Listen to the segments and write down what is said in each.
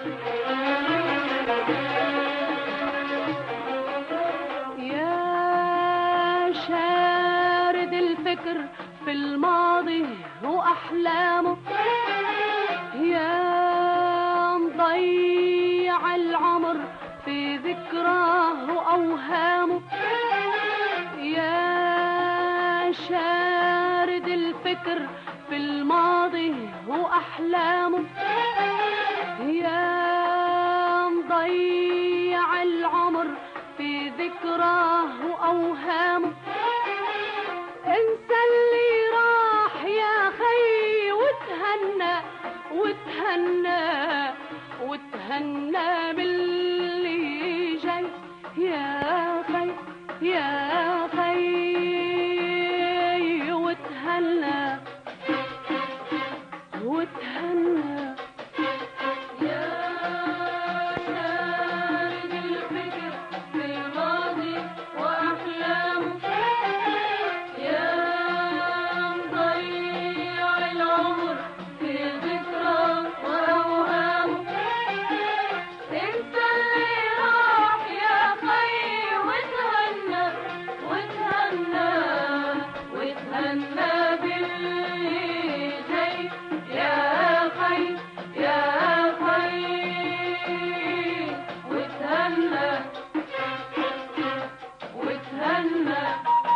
يا شارد الفكر في الماضي وأحلامه يا مضيع العمر في ذكراه وأوهامه يا شارد الفكر في الماضي وأحلامه يا مضيع العمر في ذكراه وأوهامه انسى اللي راح يا خي وتهنى وتهنى وتهنى باللي جاي يا خي يا خي وتهنى وتهنى يا شارد الفكر في الماضي وأحلامه يا مضيع العمر في ذكرى وأوهامه انت اللي راح يا خي وتهنى وتهنى وتهنى باللي جاي يا خي يا خي وتهنى وتهنى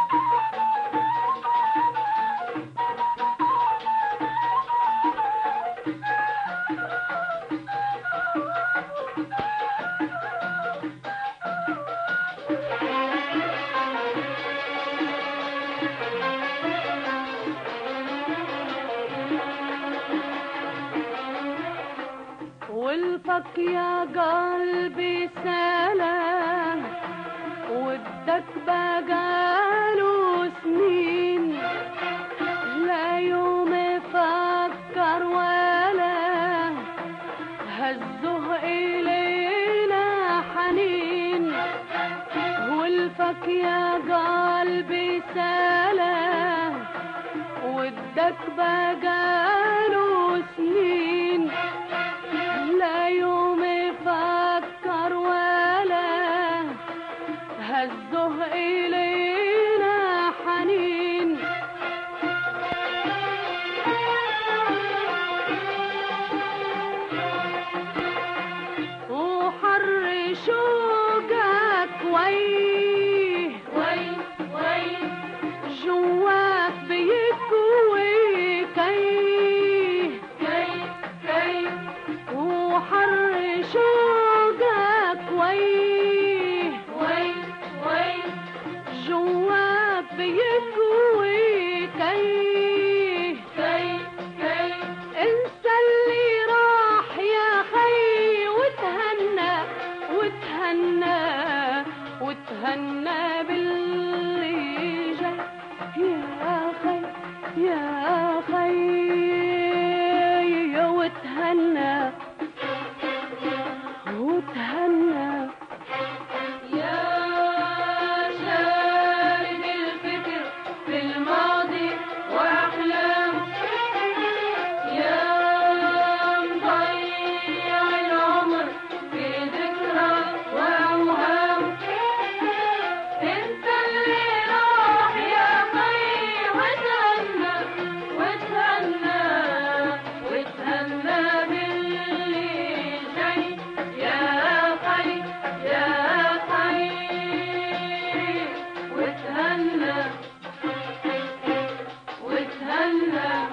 والفك يا قلبي سلام ودك بقاله سنين لا يوم فكر ولا هزه إلينا حنين والفك يا قلبي سلام ودك بقاله سنين لا يوم فكر ولا هزه إلينا حنين وحر شوقك وي وي وي جواك بيكوي كي كي كي وحر شوقك وي وي وي جواك بيكوي كي كي كي انسى اللي راح يا خي وتهنى وتهنى وتهنى باللي جاي يا خي يا خي وتهنى وتهنى يا شارد الفكر في الماضي وأحلامه يا مضيع العمر في ذكرى وأوهام انت اللي راح يا خي وتهنى وتهنى وتهنى باللي جاي يا خي يا خي وتهنى وتهنى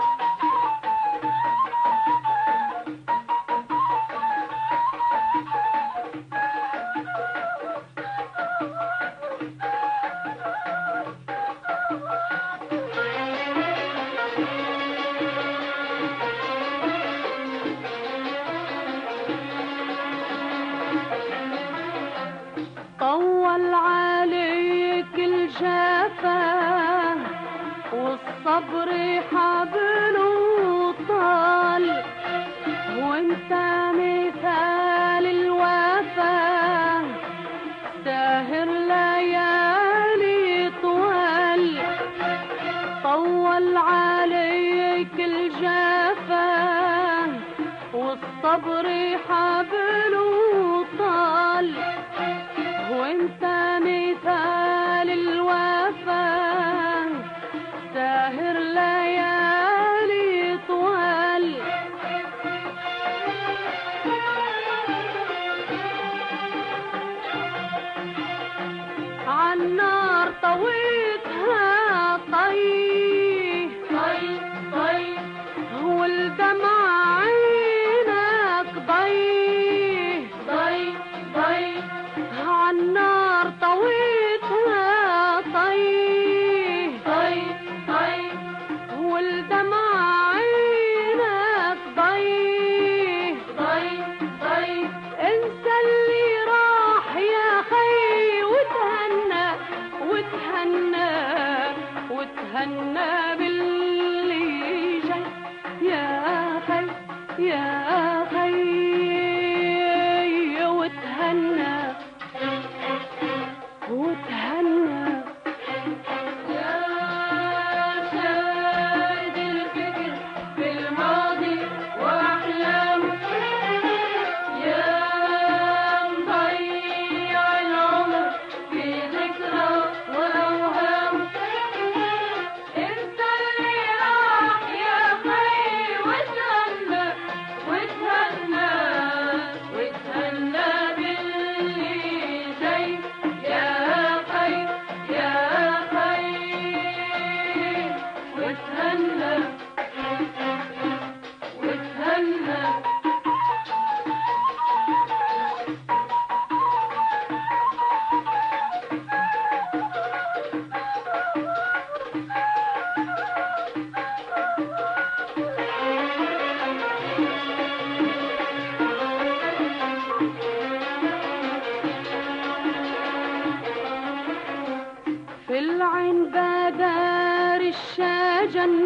طول عليك الجفا والصبر حبله طال وانت مثال الوفا ساهر ليالي طوال طول عليك الجفا والصبر حبله طال وانت مثال الوفا ساهر ليالي طوال عالنار طويتها طي طي طي والدمع عينك ضي ضي ضي عالنار طويتها طي طي طي والدمع عينك ضي ضي ضي انسى اللي راح يا خي وتهنى وتهنى وتهنى باللي جاي يا خي يا خي وتهنى وتهنى يا شاهد الفكر في الماضي وأحلامه يا مضيع العمر في ذكرى وأوهام انت اللي راح يا خي وتهنى وتهنى وتهنى باللي جاي يا خي يا خي وتهنى وتهنى في العين بدار الشجن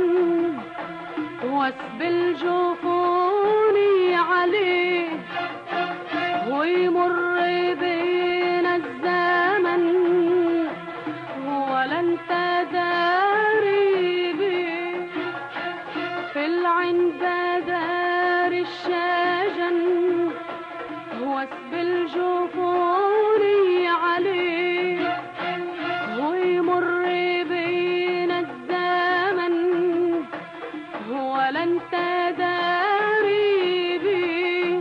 واسب الجفون عليه ويمر بينا الزمن ولا انت داري بيه في العين بدار الشجن واسب الجفون عليه ويمر بينا الزمن ولا انت داري بيه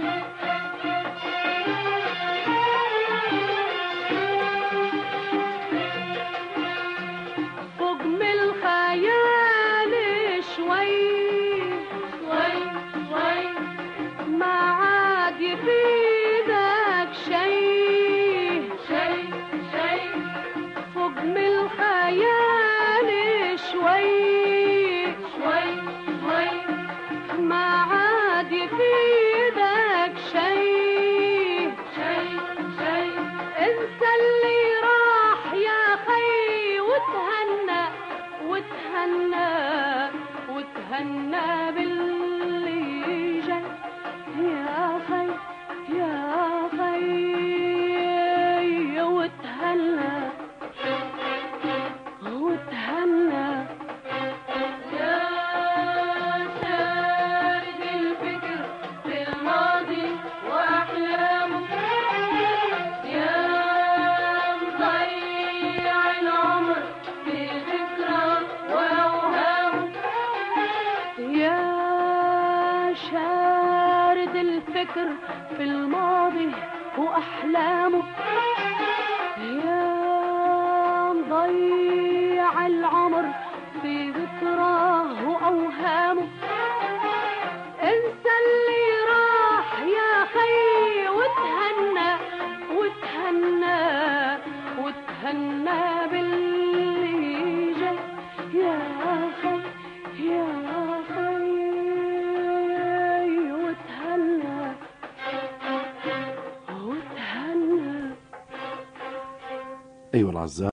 فوق من الخيال شوي شوي شوي ما عاد يفيدك شي شي شي فوق من الخيال شوي شوي شوي ما عاد يفيدك شي شي شي انسى اللي راح يا خي وتهنى وتهنى وتهنى باللي جاي يا خي يا خي وتهنى وتهنى يا شارد الفكر في الماضي وأحلامه يا مضيع العمر في ذكرى وأوهامه يا شارد الفكر في الماضي وأحلامه يا مضيع العمر في ذكراه وأوهامه انسى اللي راح يا خي وتهنى وتهنى وتهنى باللي جاي يا خي يا خي وتهنى وتهنى أيها الأعزاء